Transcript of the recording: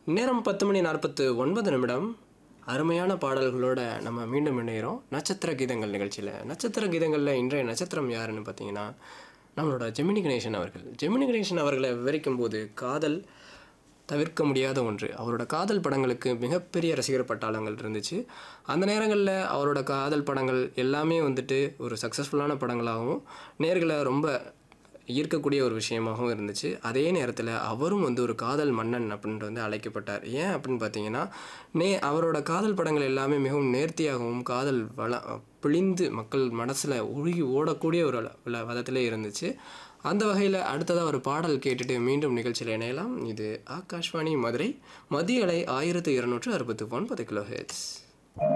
நேரம் பத்து மணி நாற்பத்து ஒன்பது நிமிடம் அருமையான பாடல்களோட நம்ம மீண்டும் இணைகிறோம் நட்சத்திர கீதங்கள் நிகழ்ச்சியில் நட்சத்திர கீதங்களில் இன்றைய நட்சத்திரம் யாருன்னு பார்த்தீங்கன்னா நம்மளோட ஜெமினி கணேசன் அவர்கள் ஜெமினி கணேசன் அவர்களை விவரிக்கும் போது காதல் தவிர்க்க முடியாத ஒன்று அவரோட காதல் படங்களுக்கு மிகப்பெரிய ரசிகர் பட்டாளங்கள் இருந்துச்சு அந்த நேரங்களில் அவரோட காதல் படங்கள் எல்லாமே வந்துட்டு ஒரு சக்ஸஸ்ஃபுல்லான படங்களாகவும் நேர்களை ரொம்ப ஈர்க்கக்கூடிய ஒரு விஷயமாகவும் இருந்துச்சு அதே நேரத்தில் அவரும் வந்து ஒரு காதல் மன்னன் அப்படின்ட்டு வந்து அழைக்கப்பட்டார் ஏன் அப்படின்னு பார்த்தீங்கன்னா நே அவரோட காதல் படங்கள் எல்லாமே மிகவும் நேர்த்தியாகவும் காதல் வள பிழிந்து மக்கள் மனசில் உருகி ஓடக்கூடிய ஒரு வ- விதத்திலே இருந்துச்சு அந்த வகையில் அடுத்ததாக ஒரு பாடல் கேட்டுட்டு மீண்டும் நிகழ்ச்சியில் இணையலாம் இது ஆகாஷ்வாணி மதுரை மதிய அலை ஆயிரத்து இருநூற்று அறுபத்து ஒன்பது கிலோ ஹெட்ஸ்